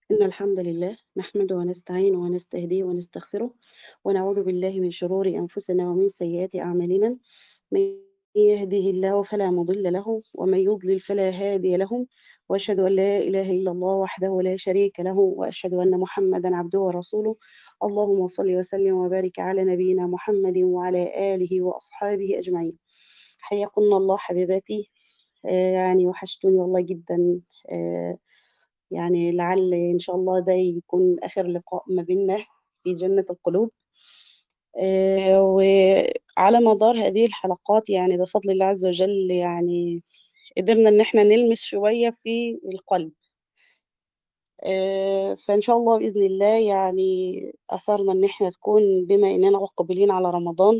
إن الحمد لله نحمده ونستعينه ونستهديه ونستغفره ونعوذ بالله من شرور أنفسنا ومن سيئات أعمالنا من يهده الله فلا مضل له ومن يضلل فلا هادي له وأشهد أن لا إله إلا الله وحده لا شريك له وأشهد أن محمدا عبده ورسوله اللهم صل وسلم وبارك على نبينا محمد وعلى آله وأصحابه أجمعين حياكم الله حبيباتي آه، يعني وحشتوني والله جدا آه، يعني لعل إن شاء الله ده يكون آخر لقاء ما بيننا في جنة القلوب آه، وعلى مدار هذه الحلقات يعني بفضل الله عز وجل يعني قدرنا إن احنا نلمس شوية في القلب آه، فإن شاء الله بإذن الله يعني أثرنا إن احنا تكون بما إننا مقبلين على رمضان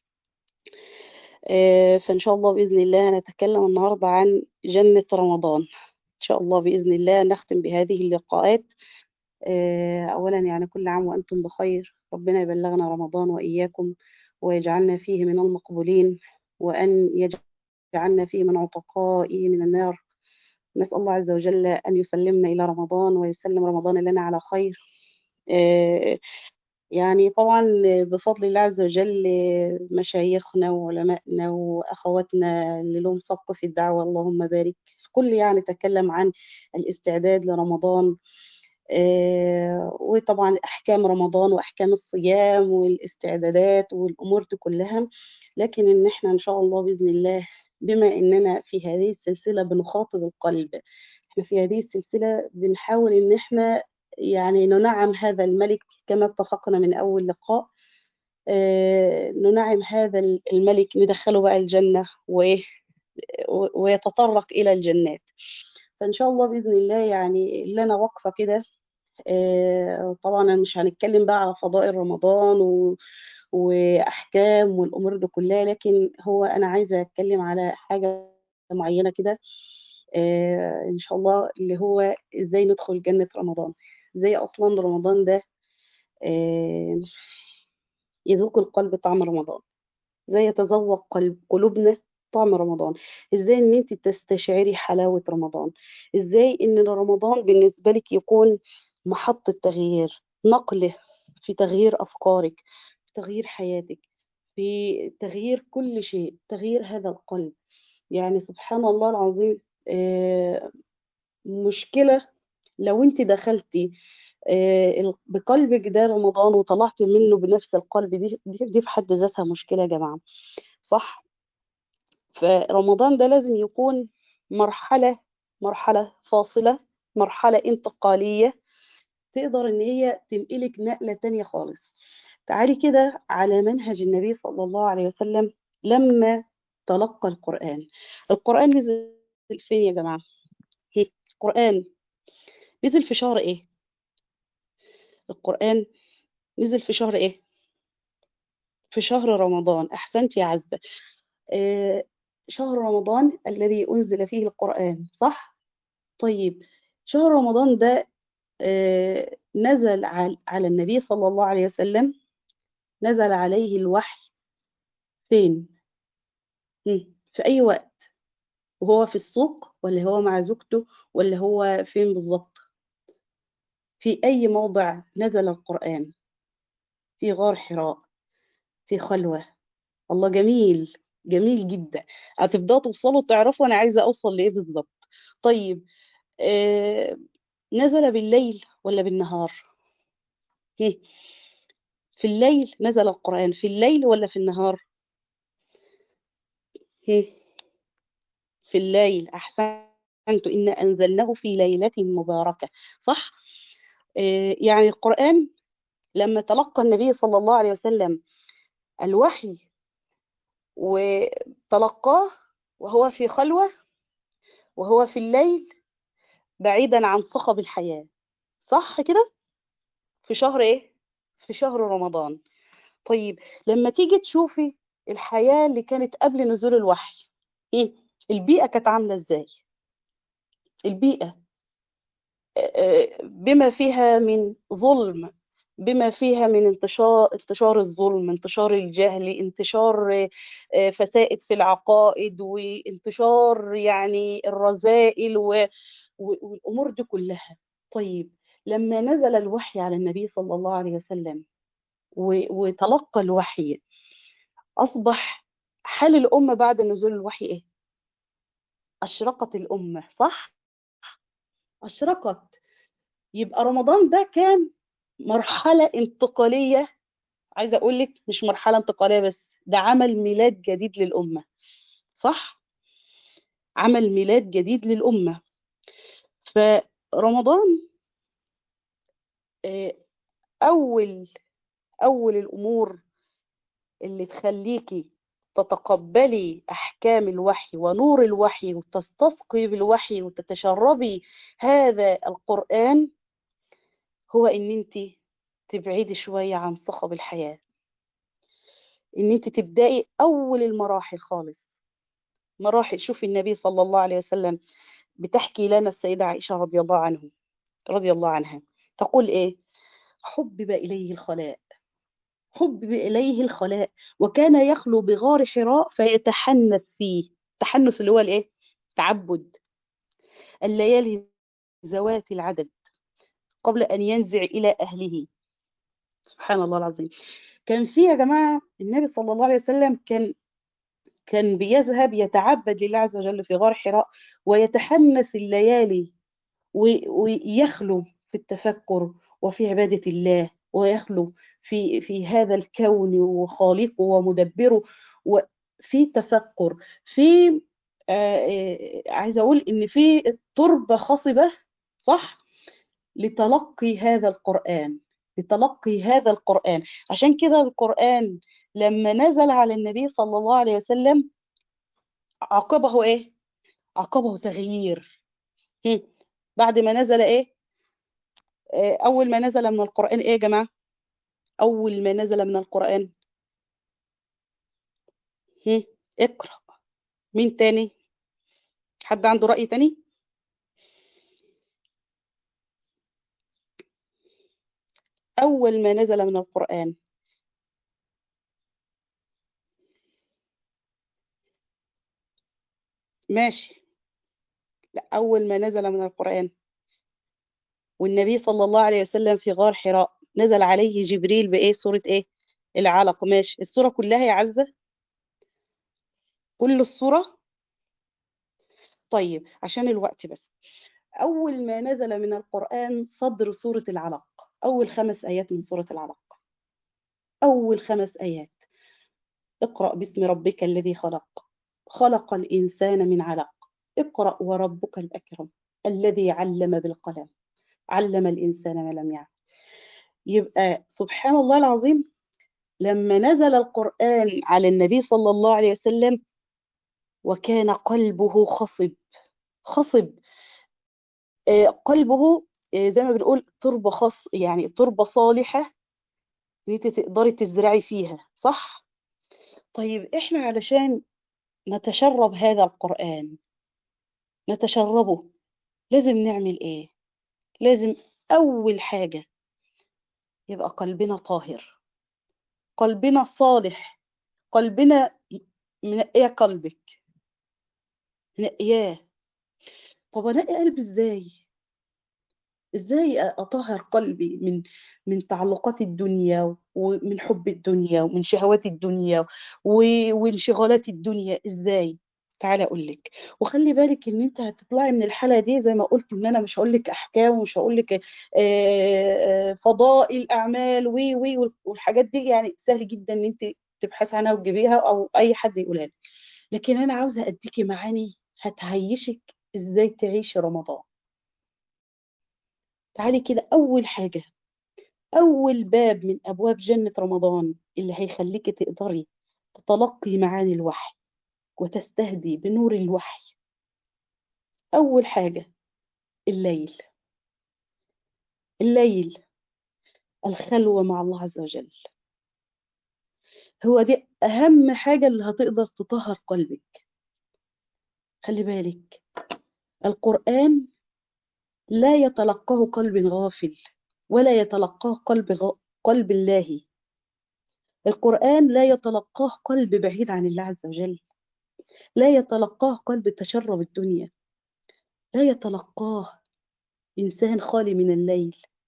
آه، فإن شاء الله بإذن الله نتكلم النهاردة عن جنة رمضان إن شاء الله بإذن الله نختم بهذه اللقاءات آه، أولا يعني كل عام وأنتم بخير ربنا يبلغنا رمضان وإياكم ويجعلنا فيه من المقبولين وأن يجعلنا فيه من عتقائه من النار نسأل الله عز وجل أن يسلمنا إلى رمضان ويسلم رمضان لنا على خير آه، يعني طبعا بفضل الله عز وجل مشايخنا وعلمائنا وأخواتنا اللي لهم سبق في الدعوة اللهم بارك الكل يعني تكلم عن الاستعداد لرمضان آه، وطبعا أحكام رمضان وأحكام الصيام والاستعدادات والأمور دي كلها لكن إن احنا إن شاء الله بإذن الله بما إننا في هذه السلسلة بنخاطب القلب احنا في هذه السلسلة بنحاول إن احنا يعني ننعم هذا الملك كما اتفقنا من أول لقاء آه، ننعم هذا الملك ندخله بقى الجنة وإيه و- ويتطرق إلى الجنات فإن شاء الله بإذن الله يعني لنا وقفة كده آه، طبعا مش هنتكلم بقى على فضائل رمضان و... وأحكام والأمور دي كلها لكن هو أنا عايزة أتكلم على حاجة معينة كده آه، إن شاء الله اللي هو إزاي ندخل جنة رمضان إزاي أصلا رمضان ده آه، يذوق القلب طعم رمضان ازاي يتذوق قلب قلوبنا طعم رمضان ازاي ان انت تستشعري حلاوة رمضان ازاي ان رمضان بالنسبة لك يكون محطة تغيير نقله في تغيير افكارك في تغيير حياتك في تغيير كل شيء تغيير هذا القلب يعني سبحان الله العظيم آه، مشكلة لو انت دخلتي آه، ال- بقلبك ده رمضان وطلعت منه بنفس القلب دي دي, دي في حد ذاتها مشكلة يا جماعة صح فرمضان ده لازم يكون مرحلة مرحلة فاصلة مرحلة انتقالية تقدر ان هي تنقلك نقلة تانية خالص تعالي كده على منهج النبي صلى الله عليه وسلم لما تلقى القرآن القرآن نزل فين يا جماعة هي القرآن نزل في شهر ايه القرآن نزل في شهر ايه في شهر رمضان احسنت يا عزة آه، شهر رمضان الذي أنزل فيه القرآن صح طيب شهر رمضان ده آه، نزل عل- على النبي صلى الله عليه وسلم نزل عليه الوحي فين مم، في أي وقت وهو في السوق ولا هو مع زوجته ولا هو فين بالظبط في أي موضع نزل القرآن في غار حراء في خلوة الله جميل جميل جدا هتبدأوا توصلوا تعرفوا أنا عايزة أوصل لإيه بالظبط طيب آه نزل بالليل ولا بالنهار هم، في الليل نزل القرآن في الليل ولا في النهار هم، في الليل أحسنت إن أنزلناه في ليلة مباركة صح آه يعني القرآن لما تلقى النبي صلى الله عليه وسلم الوحي وتلقاه وهو في خلوة وهو في الليل بعيدا عن صخب الحياة صح كده في شهر ايه في شهر رمضان طيب لما تيجي تشوفي الحياة اللي كانت قبل نزول الوحي ايه البيئة كانت عاملة ازاي البيئة آه، بما فيها من ظلم بما فيها من انتشار انتشار الظلم انتشار الجهل انتشار آه، آه، فسائد في العقائد وانتشار يعني الرذائل و- و- والامور دي كلها طيب لما نزل الوحي على النبي صلى الله عليه وسلم وتلقى الوحي أصبح حال الأمة بعد نزول الوحي إيه؟ أشرقت الأمة صح؟ أشرقت يبقى رمضان ده كان مرحلة انتقالية عايزة أقول لك مش مرحلة انتقالية بس ده عمل ميلاد جديد للأمة صح؟ عمل ميلاد جديد للأمة فرمضان أول أول الأمور اللي تخليكي تتقبلي أحكام الوحي ونور الوحي وتستسقي بالوحي وتتشربي هذا القرآن هو إن أنت تبعدي شوية عن صخب الحياة إن أنت تبدأي أول المراحل خالص مراحل شوفي النبي صلى الله عليه وسلم بتحكي لنا السيدة عائشة رضي الله عنه رضي الله عنها تقول إيه حبب إليه الخلاء حبب إليه الخلاء وكان يخلو بغار حراء فيتحنث فيه التحنث اللي هو الإيه تعبد الليالي ذوات العدد قبل أن ينزع إلى أهله سبحان الله العظيم كان في يا جماعة النبي صلى الله عليه وسلم كان كان بيذهب يتعبد لله عز وجل في غار حراء ويتحنث الليالي ويخلو في التفكر وفي عبادة الله ويخلو في في هذا الكون وخالقه ومدبره وفي تفكر في آه عايزه اقول ان في تربه خصبه صح لتلقي هذا القران لتلقي هذا القران عشان كده القران لما نزل على النبي صلى الله عليه وسلم عقبه ايه عقبه تغيير بعد ما نزل ايه أول ما نزل من القرآن إيه يا جماعة؟ أول ما نزل من القرآن هم. اقرأ مين تاني؟ حد عنده رأي تاني؟ أول ما نزل من القرآن ماشي لا أول ما نزل من القرآن والنبي صلى الله عليه وسلم في غار حراء نزل عليه جبريل بإيه سورة إيه العلق ماشي السورة كلها يا عزة كل السورة طيب عشان الوقت بس أول ما نزل من القرآن صدر سورة العلق أول خمس آيات من سورة العلق أول خمس آيات اقرأ باسم ربك الذي خلق خلق الإنسان من علق اقرأ وربك الأكرم الذي علم بالقلم علم الإنسان ما لم يعلم يبقى سبحان الله العظيم لما نزل القرآن على النبي صلى الله عليه وسلم وكان قلبه خصب خصب آه قلبه آه زي ما بنقول تربة خص يعني تربة صالحة انت تقدري تزرعي فيها صح طيب احنا علشان نتشرب هذا القرآن نتشربه لازم نعمل ايه لازم اول حاجة يبقى قلبنا طاهر قلبنا صالح قلبنا منقية قلبك منقياه طب انقي قلبي ازاي ازاي اطهر قلبي من من تعلقات الدنيا ومن حب الدنيا ومن شهوات الدنيا وانشغالات الدنيا ازاي تعالى اقول لك وخلي بالك ان انت هتطلعي من الحاله دي زي ما قلت ان انا مش هقول لك احكام ومش هقول لك فضائل اعمال وي وي والحاجات دي يعني سهل جدا ان انت تبحثي عنها وتجيبيها او اي حد يقولها لك لكن انا عاوزه اديكي معاني هتعيشك ازاي تعيشي رمضان تعالي كده اول حاجه اول باب من ابواب جنه رمضان اللي هيخليكي تقدري تتلقي معاني الوحي وتستهدي بنور الوحي أول حاجة الليل الليل الخلوة مع الله عز وجل هو دي أهم حاجة اللي هتقدر تطهر قلبك خلي بالك القرآن لا يتلقاه قلب غافل ولا يتلقاه قلب غ... قلب الله القرآن لا يتلقاه قلب بعيد عن الله عز وجل لا يتلقاه قلب تشرب الدنيا لا يتلقاه إنسان خالي من الليل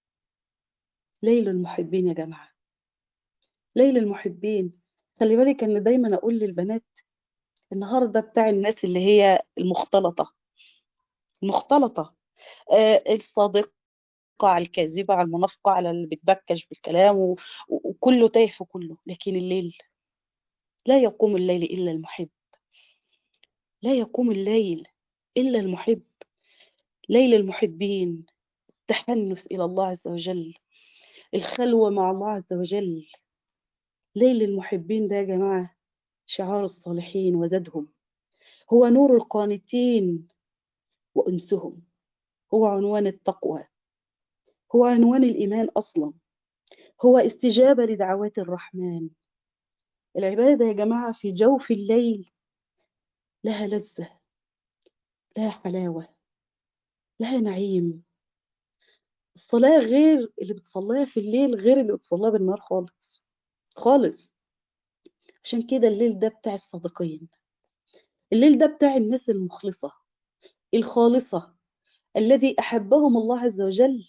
ليل المحبين يا جماعة ليل المحبين خلي بالك ان دايما اقول للبنات النهارده بتاع الناس اللي هي المختلطة المختلطة آه الصادقة على الكاذبة على المنافقة على اللي بتبكش بالكلام و... و- وكله تايه في كله لكن الليل لا يقوم الليل إلا المحب لا يقوم الليل إلا المحب ليل المحبين التحنث إلى الله عز وجل الخلوة مع الله عز وجل ليل المحبين ده يا جماعة شعار الصالحين وزادهم هو نور القانتين وأنسهم هو عنوان التقوى هو عنوان الإيمان أصلا هو استجابة لدعوات الرحمن العبادة يا جماعة في جوف الليل لها لذة لها حلاوة لها نعيم الصلاة غير اللي بتصليها في الليل غير اللي بتصليها بالنهار خالص خالص عشان كده الليل ده بتاع الصادقين الليل ده بتاع الناس المخلصة الخالصة الذي أحبهم الله عز وجل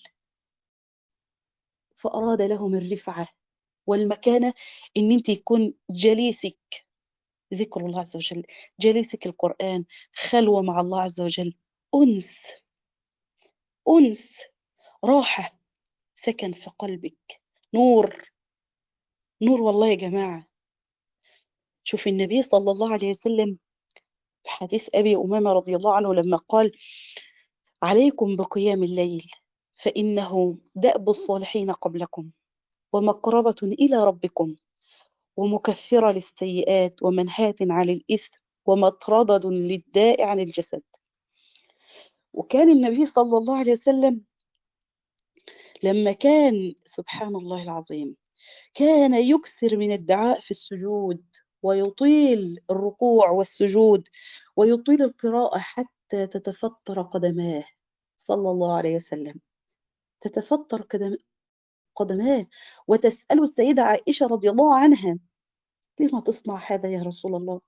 فأراد لهم الرفعة والمكانة إن أنت يكون جليسك ذكر الله عز وجل جليسك القرآن خلوة مع الله عز وجل أنس أنس راحة سكن في قلبك نور نور والله يا جماعة شوف النبي صلى الله عليه وسلم في حديث أبي أمامة رضي الله عنه لما قال عليكم بقيام الليل فإنه دأب الصالحين قبلكم ومقربة إلى ربكم ومكفرة للسيئات ومنهاة عن الإثم ومطردة للداء عن الجسد وكان النبي صلى الله عليه وسلم لما كان سبحان الله العظيم كان يكثر من الدعاء في السجود ويطيل الركوع والسجود ويطيل القراءة حتى تتفطر قدماه صلى الله عليه وسلم تتفطر قدم قدماه وتسأله السيدة عائشة رضي الله عنها لما تصنع هذا يا رسول الله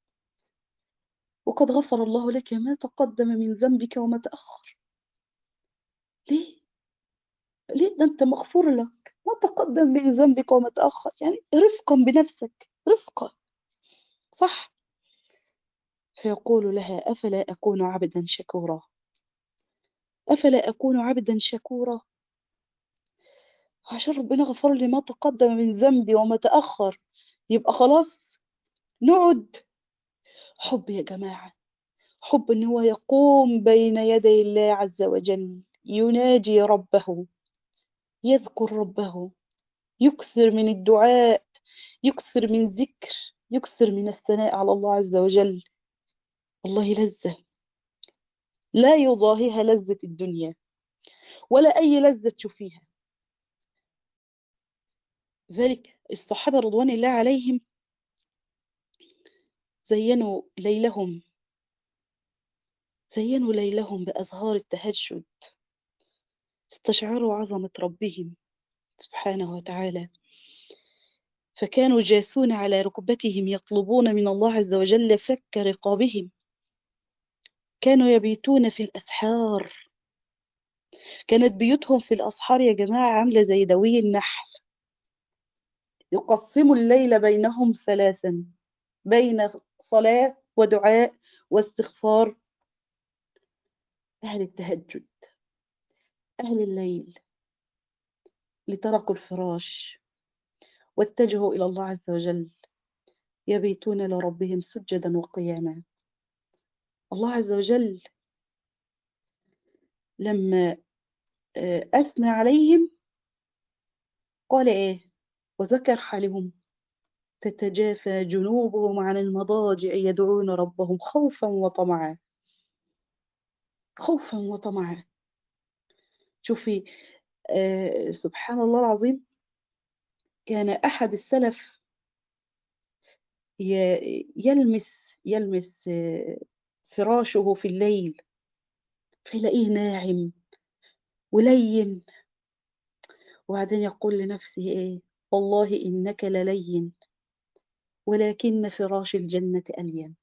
وقد غفر الله لك ما تقدم من ذنبك وما تأخر ليه؟ ليه ده أنت مغفور لك ما تقدم من ذنبك وما تأخر يعني رفقا بنفسك رفقا صح فيقول لها أفلا أكون عبدا شكورا أفلا أكون عبدا شكورا عشان ربنا غفر لي ما تقدم من ذنبي وما تأخر يبقى خلاص نقعد حب يا جماعة حب إن هو يقوم بين يدي الله عز وجل يناجي ربه يذكر ربه يكثر من الدعاء يكثر من ذكر يكثر من الثناء على الله عز وجل والله لذة لا يضاهيها لذة الدنيا ولا أي لذة تشوفيها ذلك الصحابة رضوان الله عليهم زينوا ليلهم زينوا ليلهم بأزهار التهجد استشعروا عظمة ربهم سبحانه وتعالى فكانوا جاثون على ركبتهم يطلبون من الله عز وجل فك رقابهم كانوا يبيتون في الأسحار كانت بيوتهم في الأسحار يا جماعة عاملة زي دوي النحل يقسموا الليل بينهم ثلاثا بين صلاة ودعاء واستغفار أهل التهجد أهل الليل لتركوا الفراش واتجهوا إلى الله عز وجل يبيتون لربهم سجدا وقياما الله عز وجل لما أثنى عليهم قال إيه وذكر حالهم تتجافى جنوبهم عن المضاجع يدعون ربهم خوفا وطمعا خوفا وطمعا شوفي آه سبحان الله العظيم كان أحد السلف يلمس يلمس فراشه في الليل فيلاقيه ناعم ولين وبعدين يقول لنفسه ايه والله إنك للين ولكن فراش الجنة ألين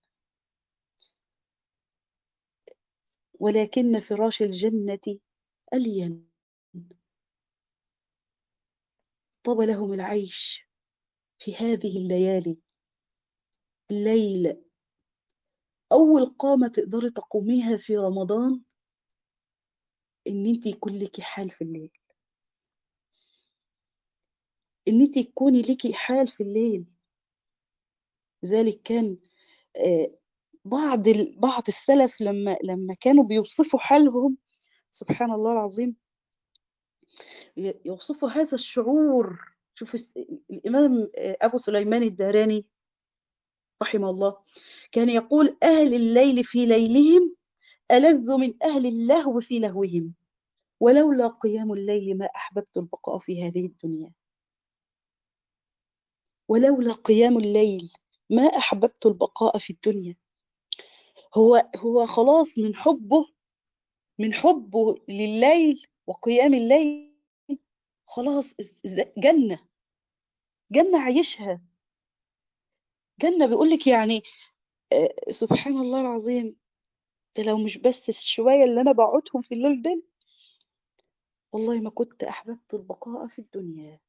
ولكن فراش الجنة ألين طاب لهم العيش في هذه الليالي الليل أول قامة تقدري تقوميها في رمضان إن أنت يكون لك حال في الليل إن أنت تكوني لك حال في الليل لذلك كان آه، بعض ال- بعض السلف لما لما كانوا بيوصفوا حالهم سبحان الله العظيم ي- يوصفوا هذا الشعور شوف الس- الإمام آه، أبو سليمان الداراني رحمه الله كان يقول أهل الليل في ليلهم ألذ من أهل اللهو في لهوهم ولولا قيام الليل ما أحببت البقاء في هذه الدنيا ولولا قيام الليل ما أحببت البقاء في الدنيا هو هو خلاص من حبه من حبه لليل وقيام الليل خلاص جنة جنة عايشها جنة بيقولك يعني آه، سبحان الله العظيم ده لو مش بس الشوية اللي أنا بقعدهم في الليل دول والله ما كنت أحببت البقاء في الدنيا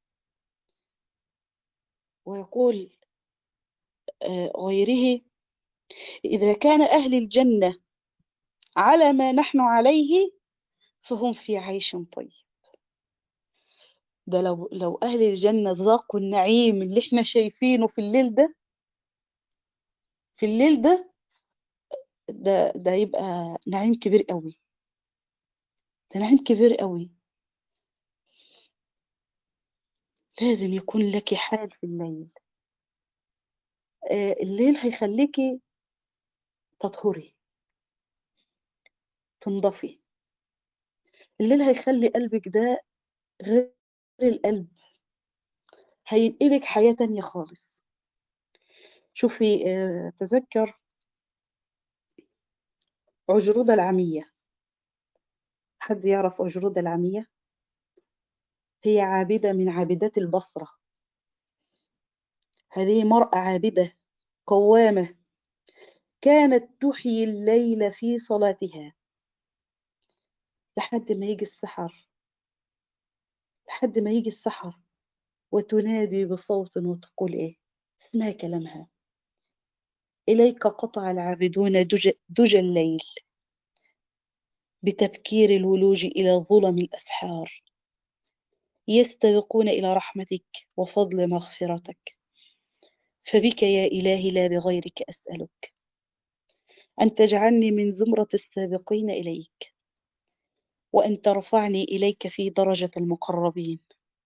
ويقول آه، غيره إذا كان أهل الجنة على ما نحن عليه فهم في عيش طيب ده لو لو أهل الجنة ذاقوا النعيم اللي احنا شايفينه في الليل ده في الليل ده ده ده يبقى نعيم كبير قوي ده نعيم كبير قوي لازم يكون لك حال في الليل آه، الليل هيخليكي تطهري تنضفي الليل هيخلي قلبك ده غير القلب هينقلك حياة تانية خالص شوفي آه، تذكر عجرودة العمية حد يعرف عجرودة العمية هي عابدة من عابدات البصرة هذه مرأة عابدة قوامة كانت تحيي الليل في صلاتها لحد ما يجي السحر لحد ما يجي السحر وتنادي بصوت وتقول ايه اسمها كلامها إليك قطع العابدون دج, دج الليل بتبكير الولوج إلى ظلم الأسحار يستبقون إلى رحمتك وفضل مغفرتك فبك يا إلهي لا بغيرك أسألك أن تجعلني من زمرة السابقين إليك وأن ترفعني إليك في درجة المقربين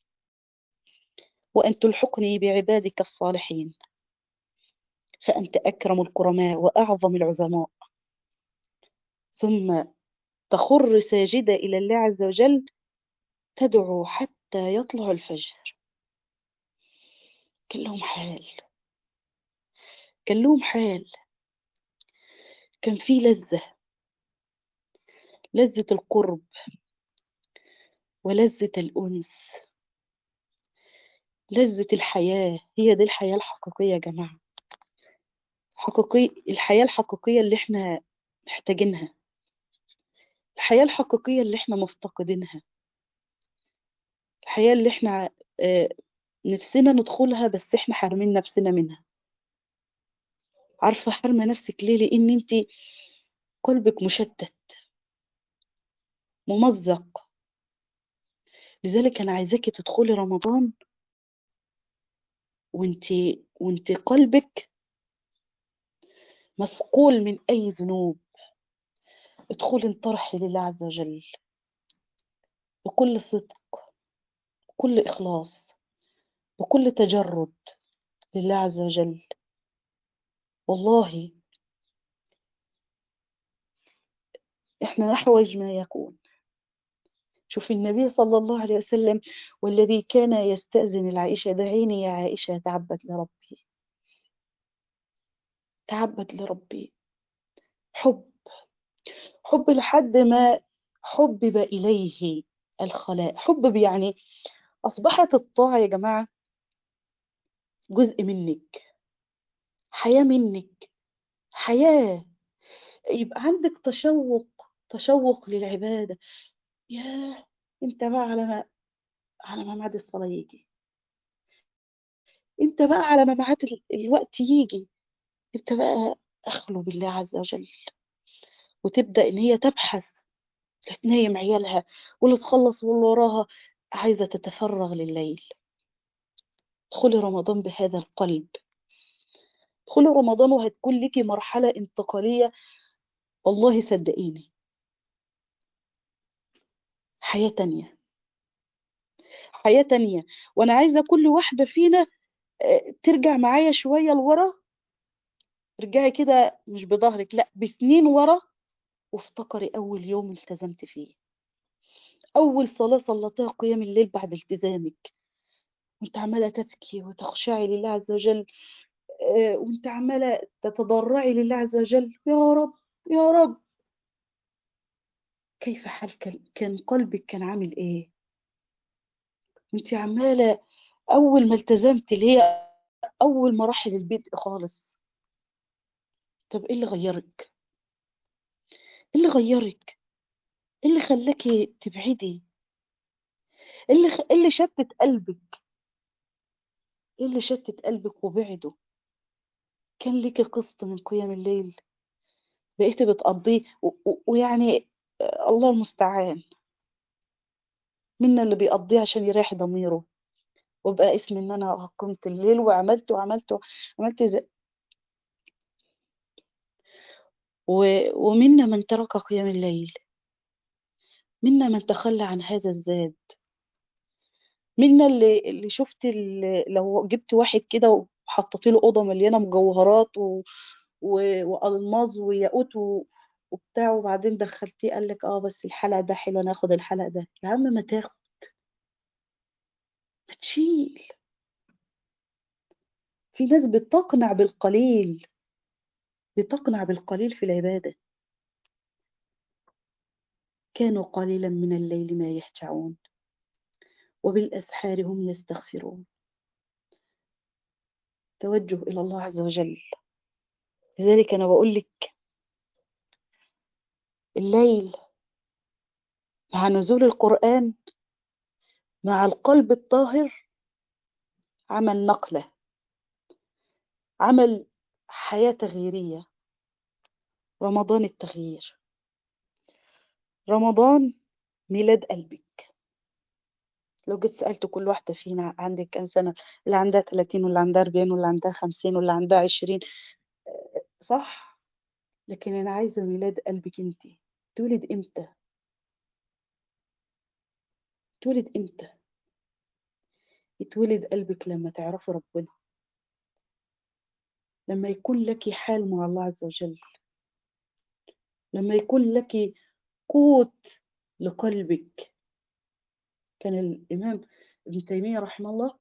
وأن تلحقني بعبادك الصالحين فأنت أكرم الكرماء وأعظم العظماء ثم تخر ساجدة إلى الله عز وجل تدعو حتى يطلع الفجر كان لهم حال كان لهم حال كان في لذة لذة القرب ولذة الأنس لذة الحياة هي دي الحياة الحقيقية يا جماعة حقيقي الحياة الحقيقية اللي احنا محتاجينها الحياة الحقيقية اللي احنا مفتقدينها الحياة اللي احنا آه، نفسنا ندخلها بس احنا حارمين نفسنا منها عارفة حارمة نفسك ليه لأن انت قلبك مشتت ممزق لذلك أنا عايزاكي تدخلي رمضان وانت وانت قلبك مثقول من أي ذنوب ادخلي انطرحي لله عز وجل بكل صدق بكل إخلاص بكل تجرد لله عز وجل والله احنا نحوج ما يكون شوف النبي صلى الله عليه وسلم والذي كان يستأذن العائشة دعيني يا عائشة تعبد لربي تعبد لربي حب حب لحد ما حبب إليه الخلاء حبب يعني أصبحت الطاعة يا جماعة جزء منك حياة منك حياة يبقى عندك تشوق تشوق للعبادة ياه امتى بقى على ما على ما ميعاد الصلاة يجي انت بقى على ما ميعاد ال- الوقت يجي انت بقى اخلو بالله عز وجل وتبدأ ان هي تبحث لا تنيم عيالها ولا تخلص واللي وراها عايزة تتفرغ لليل ادخلي رمضان بهذا القلب ادخلي رمضان وهتكون لك مرحلة انتقالية والله صدقيني حياة تانية حياة تانية وانا عايزة كل واحدة فينا آه، ترجع معايا شوية لورا ارجعي كده مش بظهرك لا بسنين ورا وافتكري اول يوم التزمت فيه اول صلاة صلتها قيام الليل بعد التزامك وانت عمالة تبكي وتخشعي لله عز وجل آه، وانت عمالة تتضرعي لله عز وجل يا رب يا رب كيف حالك كان قلبك كان عامل ايه وانت عمالة اول ما التزمت اللي هي اول مراحل البدء خالص طب ايه اللي غيرك ايه اللي غيرك ايه اللي خلاكي تبعدي ايه اللي خ... ايه اللي شتت قلبك ايه اللي شتت قلبك وبعده كان ليكي قسط من قيام الليل بقيتي بتقضيه و... و... ويعني آه، الله المستعان منا اللي بيقضيه عشان يريح ضميره وبقى اسم ان انا قمت الليل وعملت وعملت وعملت زي و... ومنا من ترك قيام الليل منا من تخلى عن هذا الزاد منا اللي اللي شفت اللي لو جبت واحد كده وحطيت له اوضه مليانه مجوهرات و... و... والماظ وياقوت و... وبتاع وبعدين دخلتيه قال لك اه بس الحلقه ده حلو انا هاخد الحلقه ده يا عم ما تاخد ما تشيل في ناس بتقنع بالقليل بتقنع بالقليل في العباده كانوا قليلا من الليل ما يهجعون وبالاسحار هم يستغفرون توجه الى الله عز وجل لذلك انا بقول لك الليل مع نزول القرآن مع القلب الطاهر عمل نقلة عمل حياة تغييرية رمضان التغيير رمضان ميلاد قلبك لو جيت سألت كل واحدة فينا عندك كام سنة اللي عندها 30 واللي عندها 40 واللي عندها 50 واللي عندها 20 صح لكن أنا عايزة ميلاد قلبك انت تولد امتى تولد امتى يتولد قلبك لما تعرفي ربنا لما يكون لك حال مع الله عز وجل لما يكون لك قوت لقلبك كان الإمام ابن تيمية رحمه الله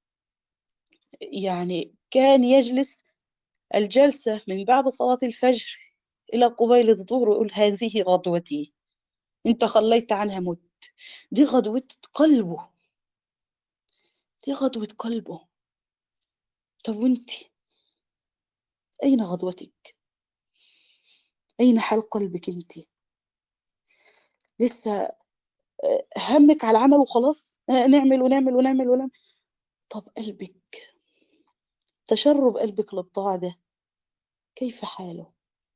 يعني كان يجلس الجلسة من بعد صلاة الفجر إلى قبيل الظهر ويقول هذه غدوتي انت خليت عنها مت دي غدوة قلبه دي غدوة قلبه طب وانت أين غدوتك أين حال قلبك انت لسه همك على العمل وخلاص نعمل ونعمل ونعمل ونعمل طب قلبك تشرب قلبك للطاعة ده كيف حاله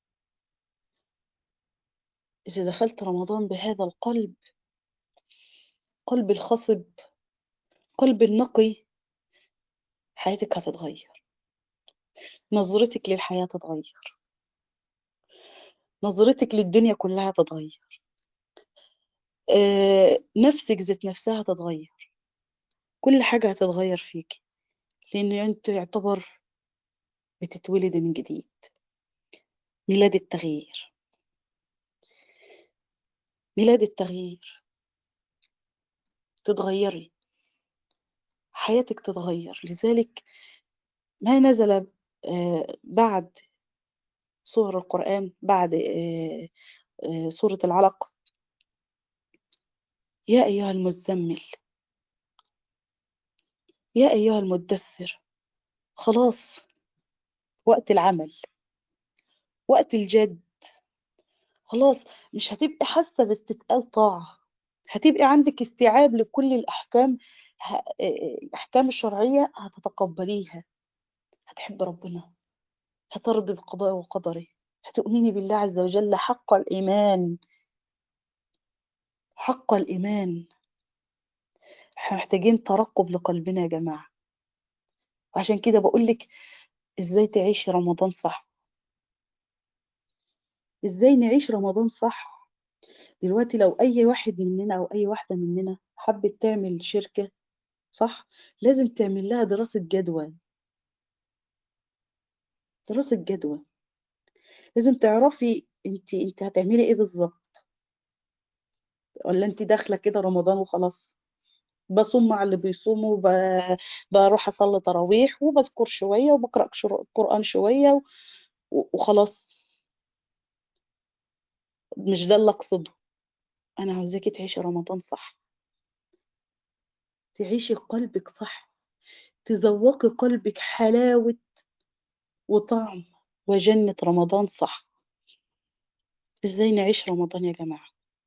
إذا دخلت رمضان بهذا القلب قلب الخصب قلب النقي حياتك هتتغير نظرتك للحياة تتغير نظرتك للدنيا كلها تتغير آه، نفسك ذات نفسها تتغير كل حاجة هتتغير فيك لأن أنت يعتبر بتتولد من جديد ميلاد التغيير ميلاد التغيير تتغيري حياتك تتغير لذلك ما نزل آه، بعد سور القرآن بعد آه، آه، سورة العلق يا أيها المزمل يا أيها المدثر خلاص وقت العمل وقت الجد خلاص مش هتبقي حاسة باستثقال طاعة هتبقي عندك استيعاب لكل الأحكام ه- الأحكام الشرعية هتتقبليها هتحب ربنا هترضي بقضاء وقدره هتؤمني بالله عز وجل حق الإيمان حق الإيمان احنا محتاجين ترقب لقلبنا يا جماعة عشان كده بقولك ازاي تعيشي رمضان صح ازاي نعيش رمضان صح دلوقتي لو اي واحد مننا او اي واحدة مننا حبت تعمل شركة صح لازم تعمل لها دراسة جدوى دراسة جدوى لازم تعرفي انت انت هتعملي ايه بالظبط ولا انت داخلة كده رمضان وخلاص بصوم مع اللي بيصوموا ب... بروح اصلي تراويح وبذكر شوية وبقرأ شر- قرآن شوية و... وخلاص مش ده اللي اقصده انا عاوزاكي تعيشي رمضان صح تعيشي قلبك صح تذوقي قلبك حلاوة وطعم وجنة رمضان صح ازاي نعيش رمضان يا جماعة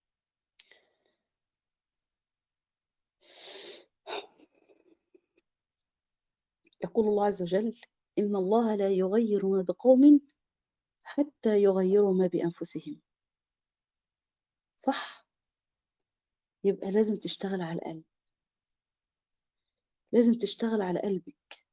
يقول الله عز وجل إن الله لا يغير ما بقوم حتى يغيروا ما بأنفسهم صح يبقى لازم تشتغل على القلب لازم تشتغل على قلبك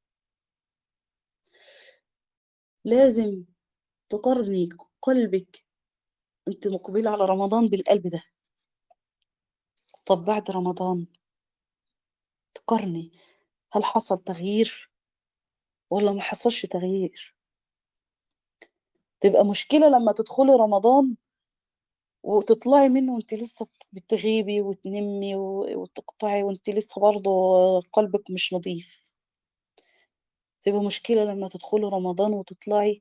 لازم تقرني قلبك انت مقبلة على رمضان بالقلب ده طب بعد رمضان تقرني هل حصل تغيير ولا ما حصلش تغيير تبقى مشكلة لما تدخلي رمضان وتطلعي منه وانت لسه بتغيبي وتنمي و- وتقطعي وانت لسه برضه قلبك مش نظيف تبقى مشكلة لما تدخلي رمضان وتطلعي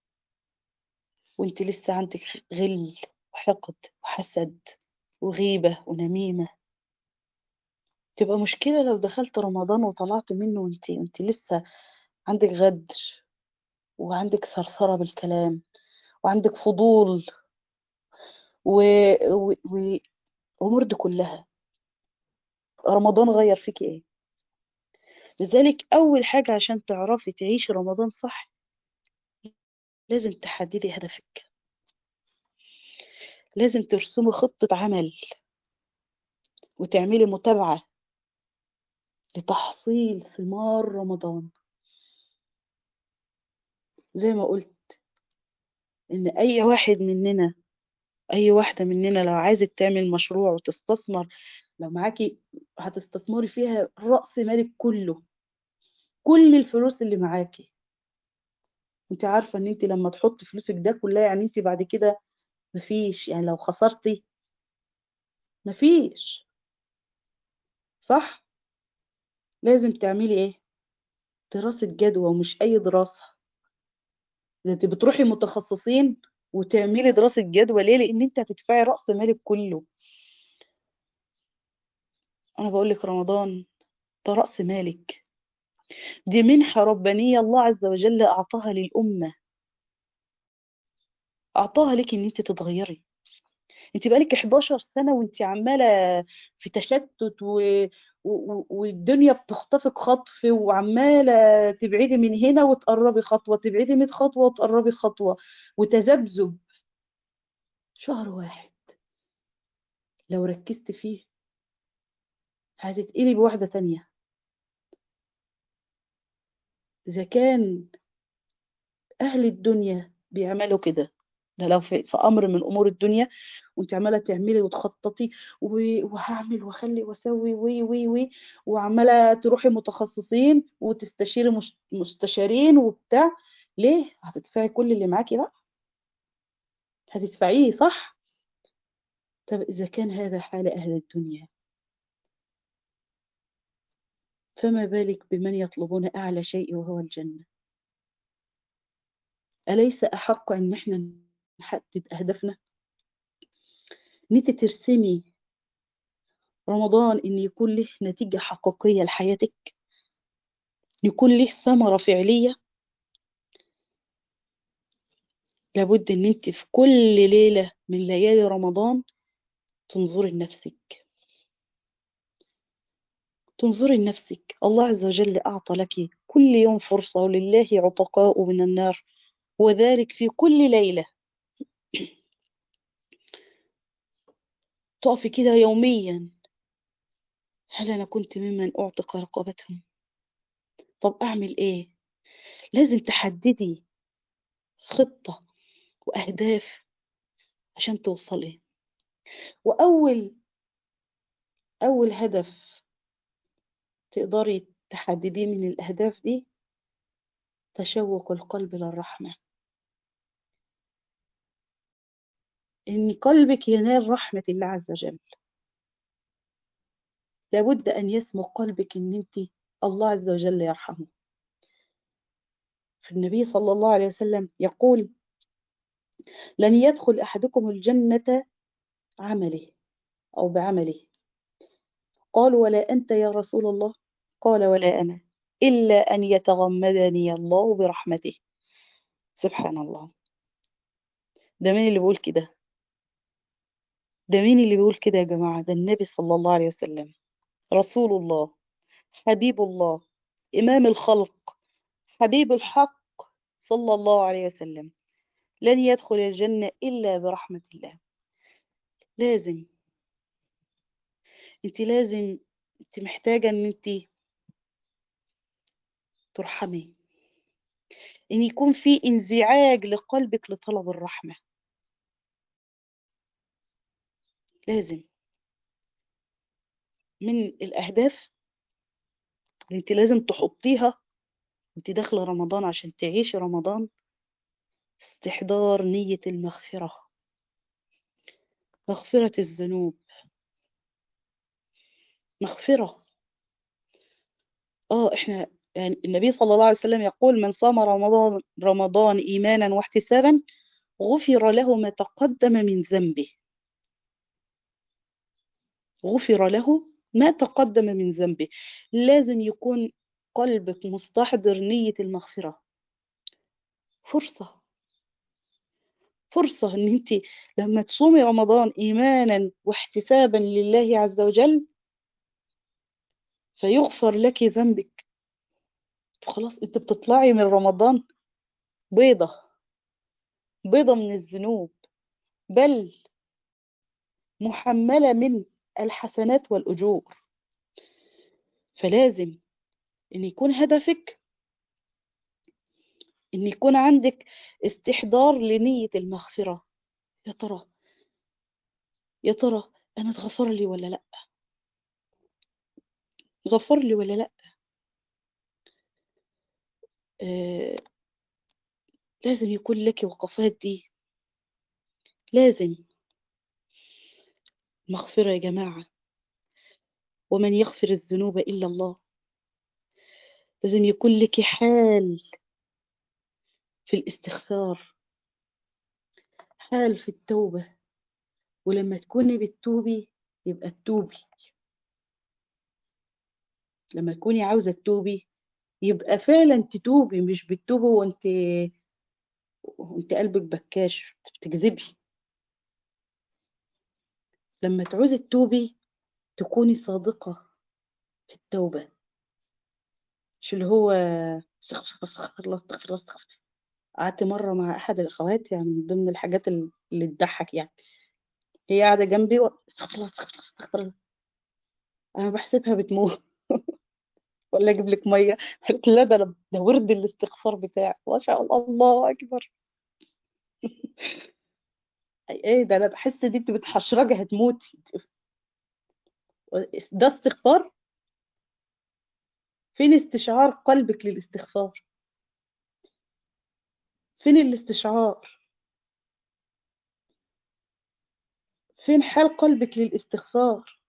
وانت لسه عندك غل وحقد وحسد وغيبة ونميمة تبقى مشكلة لو دخلت رمضان وطلعت منه وانت وانت لسه عندك غدر وعندك ثرثرة بالكلام وعندك فضول و... و... و... وأمور دي كلها رمضان غير فيك ايه لذلك أول حاجة عشان تعرفي تعيشي رمضان صح لازم تحددي هدفك لازم ترسمي خطة عمل وتعملي متابعة لتحصيل ثمار رمضان زي ما قلت إن أي واحد مننا أي واحدة مننا لو عايزة تعمل مشروع وتستثمر لو معاكي هتستثمري فيها رأس مالك كله كل الفلوس اللي معاكي انت عارفة ان انت لما تحطي فلوسك ده كلها يعني انت بعد كده مفيش يعني لو خسرتي مفيش صح لازم تعملي ايه دراسة جدوى ومش اي دراسة ده انت بتروحي متخصصين وتعملي دراسة جدوى ليه لان انت هتدفعي رأس مالك كله انا بقول لك رمضان ده رأس مالك دي منحة ربانية الله عز وجل اعطاها للأمة اعطاها لك ان انت تتغيري انت بقالك 11 سنة وانت عمالة في تشتت و... و... والدنيا بتخطفك خطف وعمالة تبعدي من هنا وتقربي خطوة تبعدي من خطوة وتقربي خطوة وتذبذب شهر واحد لو ركزت فيه هتتقلي بواحدة تانية إذا كان أهل الدنيا بيعملوا كده ده لو في, في أمر من أمور الدنيا وانت عمالة تعملي وتخططي و- وهعمل واخلي واسوي وي وي وي وعمالة تروحي متخصصين وتستشيري مش- مستشارين وبتاع ليه هتدفعي كل اللي معاكي بقى هتدفعيه صح طب إذا كان هذا حال أهل الدنيا فما بالك بمن يطلبون أعلى شيء وهو الجنة أليس أحق أن احنا نحدد أهدافنا ان انت ترسمي رمضان ان يكون له نتيجة حقيقية لحياتك يكون له ثمرة فعلية لابد ان انت في كل ليلة من ليالي رمضان تنظري لنفسك تنظري لنفسك الله عز وجل أعطى لك كل يوم فرصة ولله عتقاء من النار وذلك في كل ليلة تقفي كده يوميا هل أنا كنت ممن أعتق رقبتهم طب أعمل إيه لازم تحددي خطة وأهداف عشان توصلي وأول أول هدف تقدري تحدديه من الأهداف دي تشوق القلب للرحمة إن قلبك ينال رحمة الله عز وجل لابد أن يسمو قلبك إن أنت الله عز وجل يرحمه فالنبي صلى الله عليه وسلم يقول لن يدخل أحدكم الجنة عمله أو بعمله قال ولا أنت يا رسول الله قال ولا أنا إلا أن يتغمدني الله برحمته سبحان الله ده مين اللي بيقول كده ده مين اللي بيقول كده يا جماعة ده النبي صلى الله عليه وسلم رسول الله حبيب الله إمام الخلق حبيب الحق صلى الله عليه وسلم لن يدخل الجنة إلا برحمة الله لازم انت لازم انت محتاجة ان انت ترحمي ان يكون في انزعاج لقلبك لطلب الرحمة لازم من الأهداف اللي انت لازم تحطيها وانت داخلة رمضان عشان تعيشي رمضان استحضار نية المغفرة مغفرة الذنوب مغفرة اه احنا يعني النبي صلى الله عليه وسلم يقول من صام رمضان رمضان إيمانا واحتسابا غفر له ما تقدم من ذنبه غفر له ما تقدم من ذنبه لازم يكون قلبك مستحضر نية المغفرة فرصة فرصة ان انت لما تصومي رمضان ايمانا واحتسابا لله عز وجل فيغفر لك ذنبك خلاص انت بتطلعي من رمضان بيضة بيضة من الذنوب بل محملة من الحسنات والأجور فلازم ان يكون هدفك ان يكون عندك استحضار لنية المغفرة يا ترى يا ترى انا اتغفر لي ولا لا غفر لي ولا لا آه لازم يكون لك وقفات دي لازم مغفرة يا جماعة ومن يغفر الذنوب إلا الله لازم يكون لك حال في الاستغفار حال في التوبة ولما تكوني بتتوبي يبقى تتوبي لما تكوني عاوزة تتوبي يبقى فعلا تتوبي مش بتتوبي وانت وانت قلبك بكاش بتكذبي لما تعوزي تتوبي تكوني صادقة في التوبة مش اللي هو استغفر استغفر الله استغفر الله استغفر قعدت مرة مع أحد الأخوات يعني من ضمن الحاجات اللي تضحك يعني هي قاعدة جنبي و... استغفر الله استغفر الله استغفر الله أنا بحسبها بتموت ولا أجيب لك مية قالت لا ده أنا ده ورد الاستغفار بتاعي ما شاء الله الله أكبر ايه ده انا بحس دي انت بتحشرجي هتموتي ده استغفار فين استشعار قلبك للاستغفار فين الاستشعار فين حال قلبك للاستغفار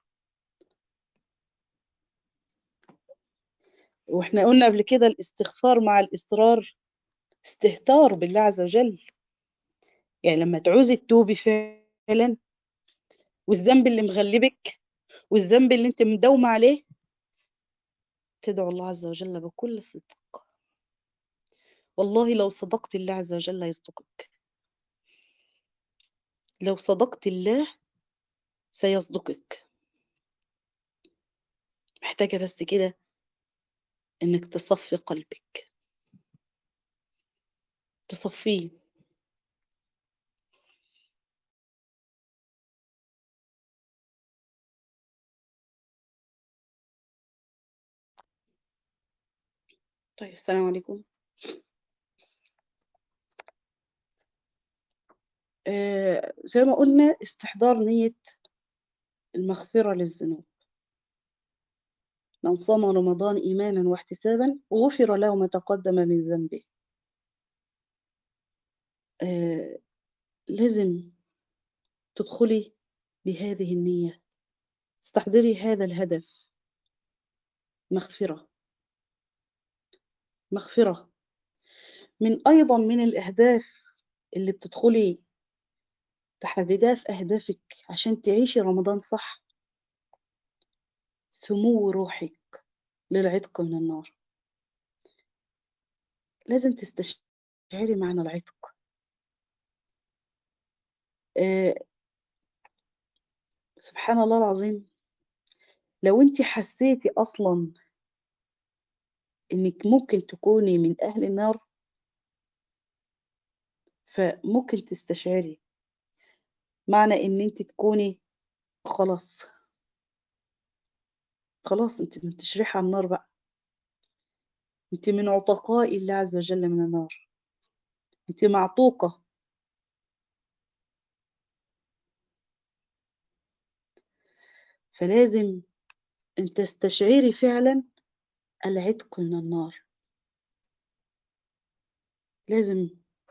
واحنا قلنا قبل كده الاستغفار مع الاصرار استهتار بالله عز وجل يعني لما تعوزي تتوبي فعلا والذنب اللي مغلبك والذنب اللي انت مداومة عليه تدعو الله عز وجل بكل صدق والله لو صدقت الله عز وجل يصدقك لو صدقت الله سيصدقك محتاجة بس كده إنك تصفي قلبك تصفيه طيب السلام عليكم آه زي ما قلنا استحضار نية المغفرة للذنوب من صام رمضان إيمانا واحتسابا غفر له ما تقدم من ذنبه آه لازم تدخلي بهذه النية استحضري هذا الهدف مغفرة مغفرة من أيضا من الأهداف اللي بتدخلي تحددها في أهدافك عشان تعيشي رمضان صح سمو روحك للعتق من النار لازم تستشعري معنى العتق آه سبحان الله العظيم لو انت حسيتي اصلا انك ممكن تكوني من اهل النار فممكن تستشعري معنى ان انت تكوني خلاص خلاص انت من تشريح على النار بقى انت من عتقاء الله عز وجل من النار انت معتوقة فلازم ان تستشعري فعلا العتق من النار لازم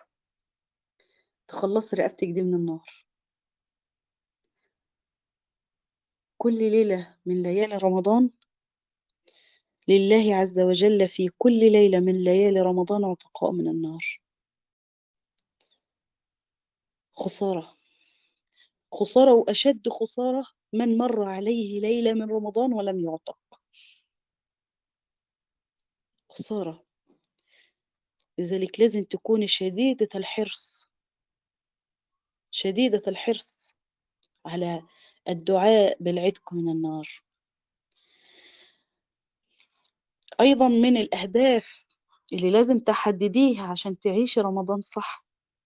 تخلصي رقبتك دي من النار كل ليلة من ليالي رمضان لله عز وجل في كل ليلة من ليالي رمضان عتقاء من النار خسارة خسارة وأشد خسارة من مر عليه ليلة من رمضان ولم يعتق خسارة لذلك لازم تكوني شديدة الحرص شديدة الحرص على الدعاء بالعتق من النار أيضا من الأهداف اللي لازم تحدديها عشان تعيشي رمضان صح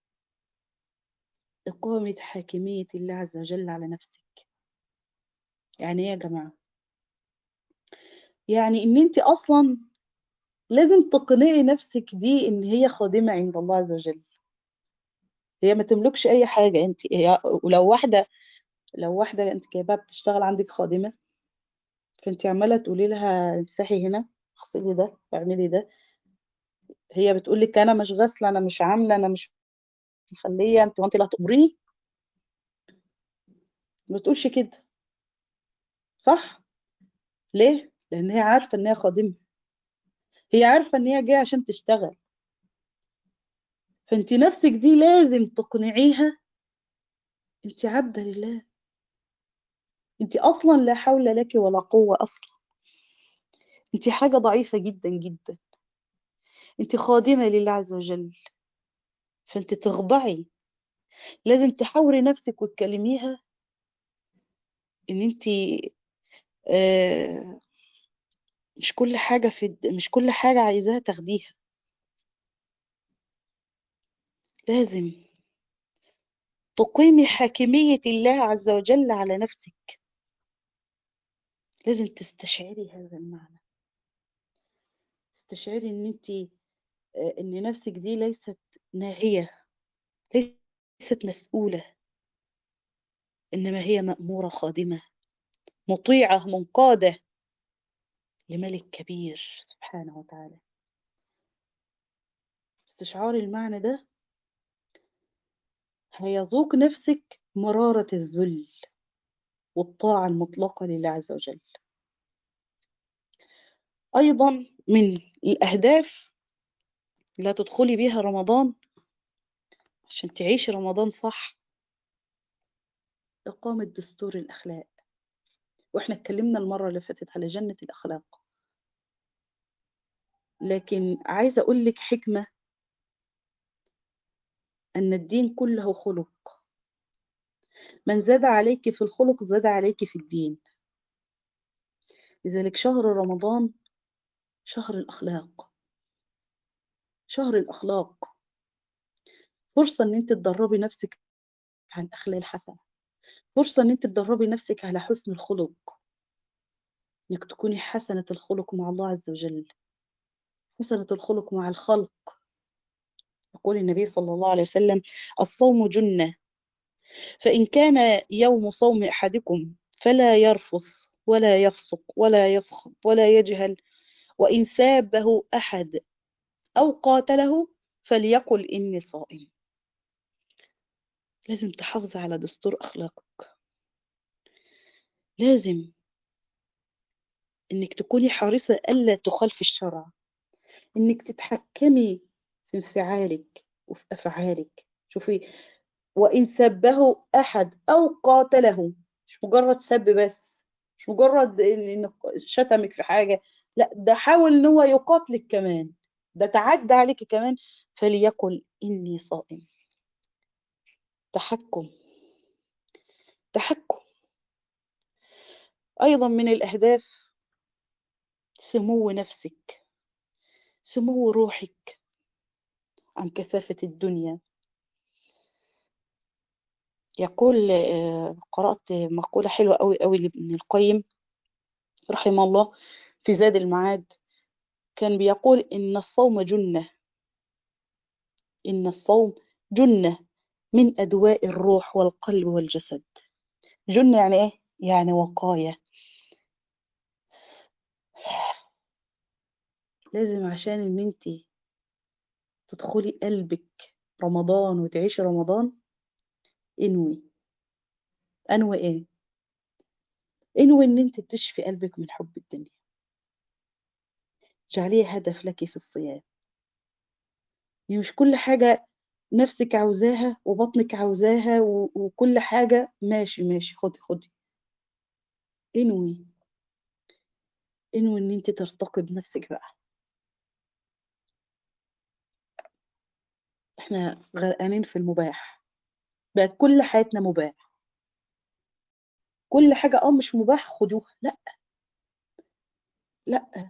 إقامة حاكمية الله عز وجل على نفسك يعني إيه يا جماعة يعني إن أنت أصلا لازم تقنعي نفسك دي إن هي خادمة عند الله عز وجل هي ما تملكش أي حاجة أنت هي ولو واحدة لو واحدة أنت جايباها بتشتغل عندك خادمة فأنت عمالة تقولي لها امسحي هنا اغسلي ده اعملي ده هي بتقول لك أنا مش غاسلة أنا مش عاملة أنا مش مخلية أنت وأنت اللي هتأمريني ما بتقولش كده صح ليه لأن هي عارفة إن هي خادمة هي عارفة إن هي جاية عشان تشتغل فأنت نفسك دي لازم تقنعيها أنت عبدة لله أنت أصلا لا حول لك ولا قوة أصلا أنت حاجة ضعيفة جدا جدا أنت خادمة لله عز وجل فأنت تخضعي لازم تحاوري نفسك وتكلميها إن أنت آه مش كل حاجة في الد- مش كل حاجة عايزاها تاخديها لازم تقيمي حاكمية الله عز وجل على نفسك لازم تستشعري هذا المعنى تستشعري ان انت ان نفسك دي ليست ناهية ليست مسؤولة انما هي مأمورة خادمة مطيعة منقادة لملك كبير سبحانه وتعالى استشعار المعنى ده هيذوق نفسك مرارة الذل والطاعة المطلقة لله عز وجل أيضا من الأهداف اللي هتدخلي بيها رمضان عشان تعيشي رمضان صح إقامة دستور الأخلاق وإحنا اتكلمنا المرة اللي فاتت على جنة الأخلاق لكن عايزة أقول لك حكمة أن الدين كله خلق من زاد عليك في الخلق زاد عليك في الدين لذلك شهر رمضان شهر الأخلاق شهر الأخلاق فرصة إن أنت تدربي نفسك على الأخلاق الحسنة فرصة إن أنت تدربي نفسك على حسن الخلق إنك تكوني حسنة الخلق مع الله عز وجل حسنة الخلق مع الخلق يقول النبي صلى الله عليه وسلم الصوم جنة فإن كان يوم صوم أحدكم فلا يرفث ولا يفسق ولا يسخط ولا يجهل وإن سابه أحد أو قاتله فليقل إني صائم لازم تحافظي على دستور أخلاقك لازم إنك تكوني حريصة ألا تخالفي الشرع إنك تتحكمي في انفعالك وفي أفعالك شوفي وإن سبه أحد أو قاتله مش مجرد سب بس مش مجرد إن شتمك في حاجة لا ده حاول إن هو يقاتلك كمان ده تعدى عليك كمان فليقل إني صائم تحكم تحكم أيضا من الأهداف سمو نفسك سمو روحك عن كثافة الدنيا يقول قرأت مقولة حلوة أوي أوي لابن القيم رحمه الله في زاد المعاد كان بيقول إن الصوم جنة إن الصوم جنة من أدواء الروح والقلب والجسد جنة يعني إيه؟ يعني وقاية لازم عشان إن أنت تدخلي قلبك رمضان وتعيشي رمضان انوي انوي ايه انوي ان انت تشفي قلبك من حب الدنيا جعليه هدف لك في الصيام يعني مش كل حاجة نفسك عاوزاها وبطنك عاوزاها و... وكل حاجة ماشي ماشي خدي خدي انوي انوي ان انت ترتقي بنفسك بقى احنا غرقانين في المباح بقت كل حياتنا مباح كل حاجة اه مش مباح خدوها لا لا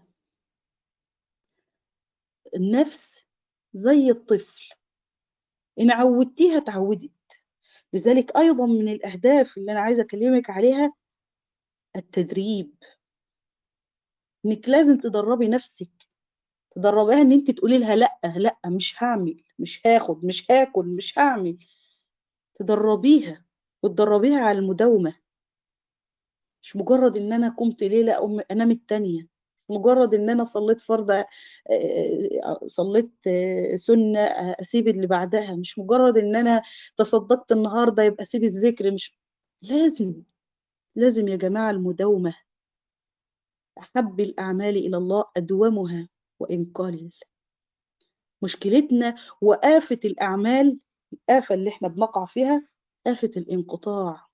النفس زي الطفل إن عودتيها اتعودت لذلك أيضا من الأهداف اللي أنا عايزة أكلمك عليها التدريب إنك لازم تدربي نفسك تدربيها إن أنت تقولي لها لأ لأ مش هعمل مش هاخد مش هاكل مش هعمل تدربيها وتدربيها على المداومة مش مجرد إن أنا قمت ليلة أو أنام التانية مجرد ان انا صليت فرض صليت سنه اسيب اللي بعدها مش مجرد ان انا تصدقت النهارده يبقى اسيب الذكر مش لازم لازم يا جماعه المداومه احب الاعمال الى الله ادومها وان قل مشكلتنا وآفة الأعمال الآفة اللي احنا بنقع فيها آفة الانقطاع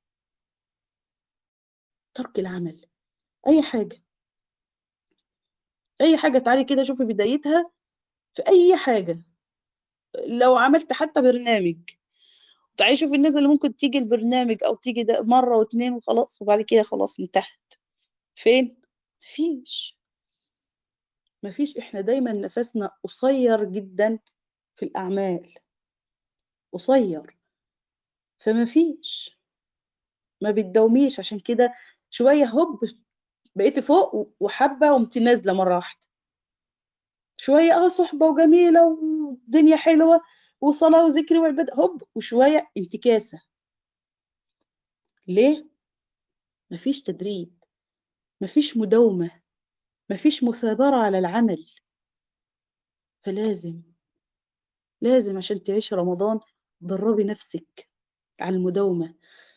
ترك العمل أي حاجة اي حاجه تعالي كده شوفي بدايتها في اي حاجه لو عملت حتى برنامج تعالي شوفي الناس اللي ممكن تيجي البرنامج او تيجي ده مره واتنين وخلاص وبعد كده خلاص انتهت فين مفيش مفيش احنا دايما نفسنا قصير جدا في الاعمال قصير فمفيش ما بتداوميش عشان كده شويه هوب بقيتي فوق وحبه وقمتي نازله مره واحده شويه اه صحبه وجميله ودنيا حلوه وصلاه وذكر وعباده هوب وشويه انتكاسه ليه مفيش تدريب مفيش مداومه مفيش مثابره على العمل فلازم لازم عشان تعيش رمضان دربي نفسك على المداومه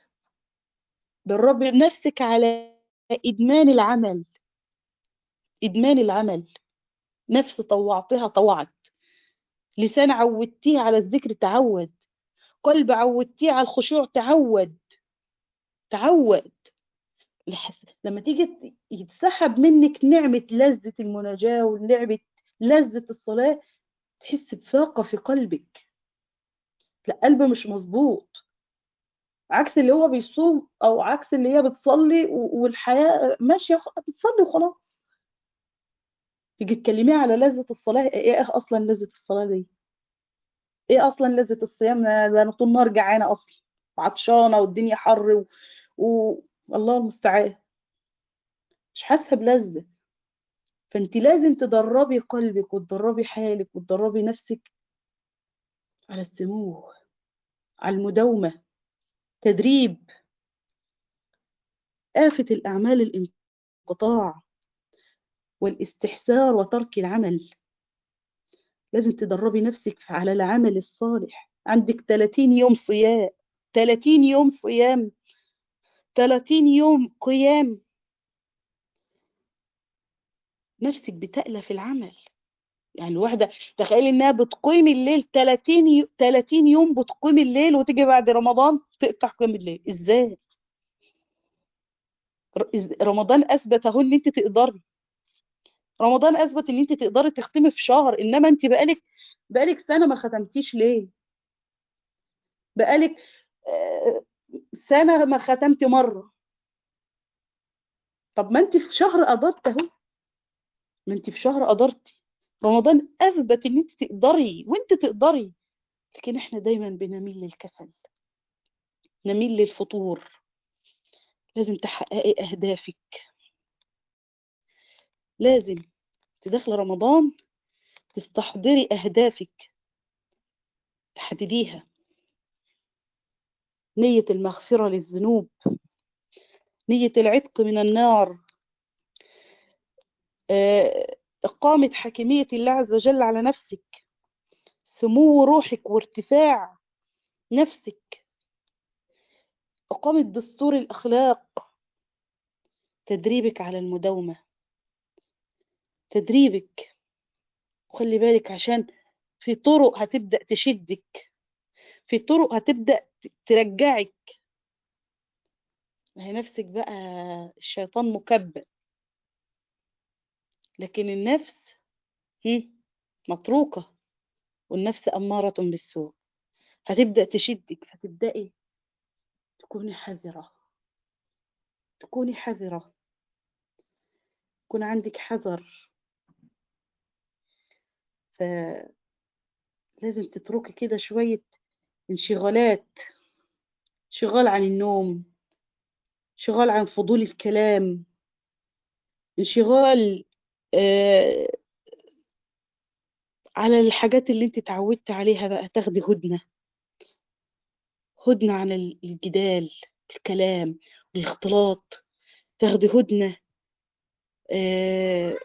دربي نفسك على إدمان العمل إدمان العمل نفس طوعتها طوعت لسان عودتيه على الذكر تعود قلب عودتيه على الخشوع تعود تعود لحس... لما تيجي يتسحب منك نعمة لذة المناجاة ونعمة لذة الصلاة تحس بفاقة في قلبك لا قلب مش مظبوط عكس اللي هو بيصوم او عكس اللي هي بتصلي و- والحياة ماشية خ- بتصلي وخلاص تيجي تكلميه على لذة الصلاة ايه اصلا لذة الصلاة دي ايه اصلا لذة الصيام ده ده انا طول النهار جعانة اصلا وعطشانة والدنيا حر و... و... الله المستعان مش حاسة بلذة فانت لازم تدربي قلبك وتدربي حالك وتدربي نفسك على السمو على المداومة تدريب آفة الأعمال الانقطاع والاستحسار وترك العمل لازم تدربي نفسك على العمل الصالح عندك 30 يوم صيام 30 يوم صيام 30 يوم قيام نفسك بتألف العمل يعني الواحدة تخيلي انها بتقيم الليل 30 يو- 30 يوم بتقيم الليل وتيجي بعد رمضان تقطع قيام الليل ازاي ر- إز- رمضان اثبت اهو ان انت تقدري رمضان اثبت ان انت تقدري تختمي في شهر انما انت بقالك بقالك سنة ما ختمتيش ليه بقالك آه، سنة ما ختمتي مرة طب ما انت في شهر قدرت اهو ما انت في شهر قدرتي رمضان اثبت ان انت تقدري وانت تقدري لكن احنا دايما بنميل للكسل نميل للفطور لازم تحققي اهدافك لازم تدخل رمضان تستحضري اهدافك تحدديها نية المغفرة للذنوب نية العتق من النار آه، إقامة حاكمية الله عز وجل على نفسك سمو روحك وارتفاع نفسك إقامة دستور الأخلاق تدريبك على المداومة تدريبك وخلي بالك عشان في طرق هتبدأ تشدك في طرق هتبدأ ترجعك ما هي نفسك بقى الشيطان مكبل لكن النفس هم، متروكة والنفس أمارة بالسوء هتبدأ تشدك فتبدأي تكوني حذرة تكوني حذرة يكون عندك حذر فلازم تتركي كده شوية انشغالات انشغال عن النوم انشغال عن فضول الكلام انشغال آه على الحاجات اللي انت اتعودت عليها بقى تاخدي هدنة هدنة عن الجدال الكلام الاختلاط تاخدي هدنة آه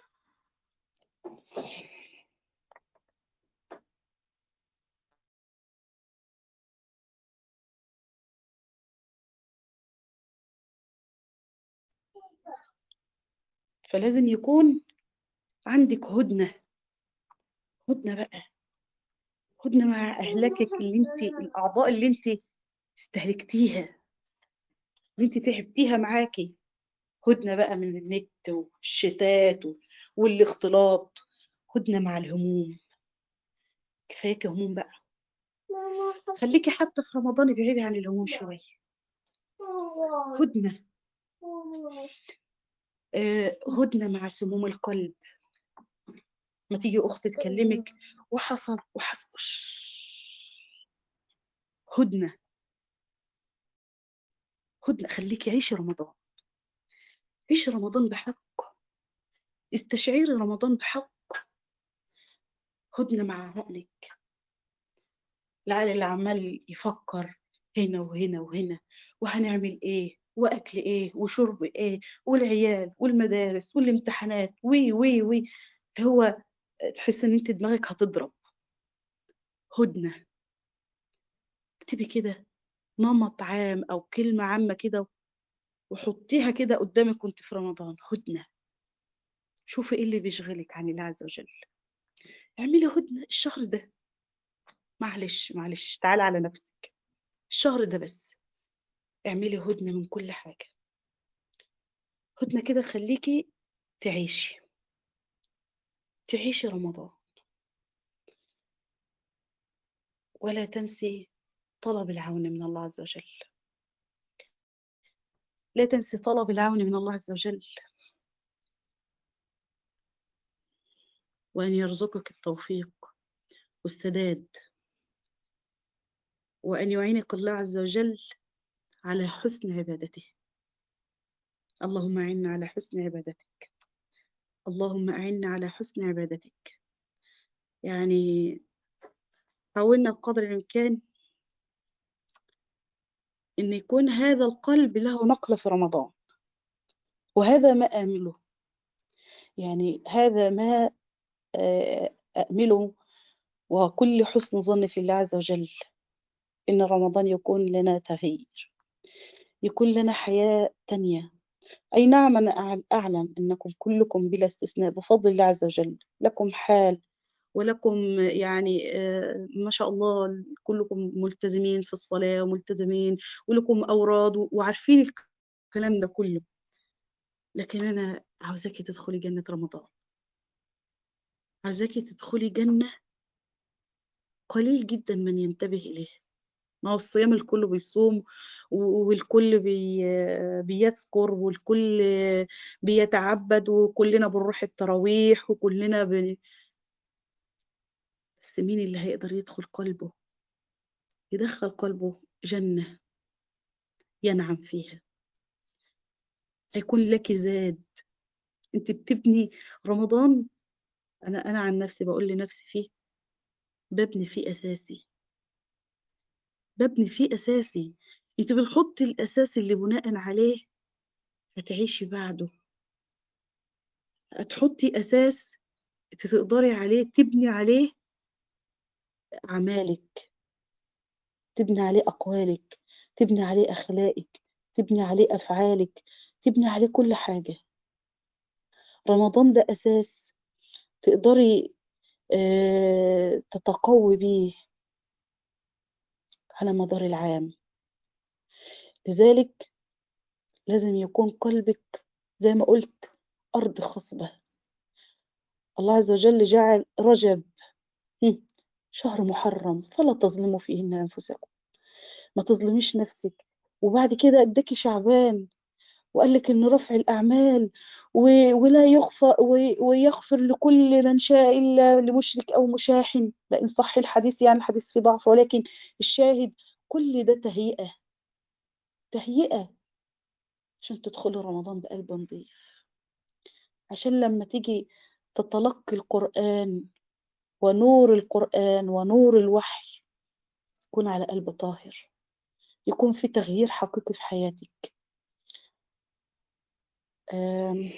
فلازم يكون عندك هدنة هدنة بقى هدنة مع أهلكك اللي انت الأعضاء اللي انت استهلكتيها اللي انت تعبتيها معاكي هدنة بقى من النت والشتات والاختلاط هدنة مع الهموم كفاياكي هموم بقى خليكي حتى في رمضان ابعدي عن الهموم شوية هدنة آه هدنة مع سموم القلب ما تيجي أخت تكلمك وحصل وحصل هدنة هدنة خليكي عيشي رمضان عيشي رمضان بحق استشعري رمضان بحق هدنة مع عقلك العقل اللي عمال يفكر هنا وهنا وهنا وهنعمل ايه واكل ايه وشرب ايه والعيال والمدارس والامتحانات وي وي وي هو تحس ان انت دماغك هتضرب هدنة اكتبي كده نمط عام او كلمة عامة كده وحطيها كده قدامك وانت في رمضان هدنة شوفي ايه اللي بيشغلك عن الله عز وجل اعملي هدنة الشهر ده معلش معلش تعالى على نفسك الشهر ده بس اعملي هدنة من كل حاجة هدنة كده خليكي تعيشي تعيشي رمضان ولا تنسي طلب العون من الله عز وجل لا تنسي طلب العون من الله عز وجل وأن يرزقك التوفيق والسداد وأن يعينك الله عز وجل على حسن عبادته اللهم أعنا على حسن عبادتك اللهم أعنا على حسن عبادتك يعني حاولنا بقدر الإمكان إن يكون هذا القلب له نقلة في رمضان وهذا ما آمله يعني هذا ما آه، أأمله وكل حسن ظن في الله عز وجل إن رمضان يكون لنا تغيير يكون لنا حياة تانية أي نعم أنا أع- أعلم أنكم كلكم بلا استثناء بفضل الله عز وجل لكم حال ولكم يعني آه، ما شاء الله كلكم ملتزمين في الصلاة وملتزمين ولكم أوراد و- وعارفين الكلام ده كله لكن أنا عاوزاكي تدخلي جنة رمضان عاوزاكي تدخلي جنة قليل جدا من ينتبه إليه ما هو الصيام الكل بيصوم و- والكل بي بيذكر والكل بيتعبد وكلنا بنروح التراويح وكلنا ب... بس مين اللي هيقدر يدخل قلبه يدخل قلبه جنة ينعم فيها هيكون لك زاد انت بتبني رمضان انا انا عن نفسي بقول لنفسي فيه ببني فيه اساسي ببني فيه اساسي انت بتحطي الاساس اللي بناء عليه هتعيشي بعده هتحطي اساس تقدري عليه تبني عليه اعمالك تبني عليه اقوالك تبني عليه اخلاقك تبني عليه افعالك تبني عليه كل حاجه رمضان ده اساس تقدري آه، تتقوي بيه على مدار العام لذلك لازم يكون قلبك زي ما قلت أرض خصبة الله عز وجل جعل رجب هم، شهر محرم فلا تظلموا فيهن أنفسكم ما تظلميش نفسك وبعد كده اداكي شعبان وقال لك ان رفع الاعمال و- ولا يغفر و- ويغفر لكل من شاء الا لمشرك او مشاحن لان صح الحديث يعني الحديث فيه ضعف ولكن الشاهد كل ده تهيئه تهيئه عشان تدخلي رمضان بقلب نظيف عشان لما تيجي تتلقي القرآن ونور القرآن ونور الوحي يكون على قلب طاهر يكون في تغيير حقيقي في حياتك آم،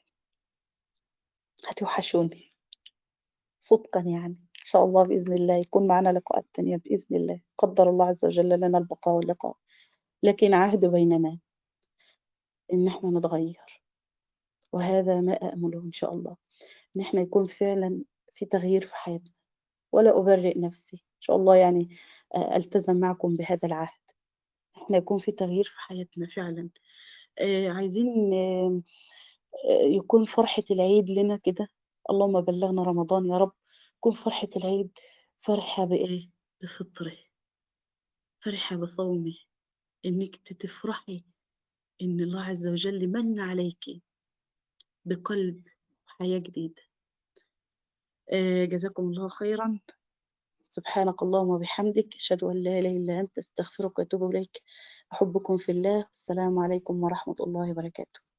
هتوحشوني صدقا يعني إن شاء الله بإذن الله يكون معنا لقاءات تانية بإذن الله قدر الله عز وجل لنا البقاء واللقاء لكن عهد بيننا إن احنا نتغير وهذا ما أأمله إن شاء الله إن احنا يكون فعلا في تغيير في حياتنا ولا أبرئ نفسي إن شاء الله يعني آه، ألتزم معكم بهذا العهد احنا يكون في تغيير في حياتنا فعلا آه، عايزين آه، آه، يكون فرحة العيد لنا كده اللهم بلغنا رمضان يا رب يكون فرحة العيد فرحة بإيه بفطره فرحة بصومه إنك تفرحي إن الله عز وجل من عليك بقلب حياة جديدة آه، جزاكم الله خيرا سبحانك اللهم وبحمدك أشهد أن لا إله إلا أنت أستغفرك وأتوب إليك أحبكم في الله السلام عليكم ورحمة الله وبركاته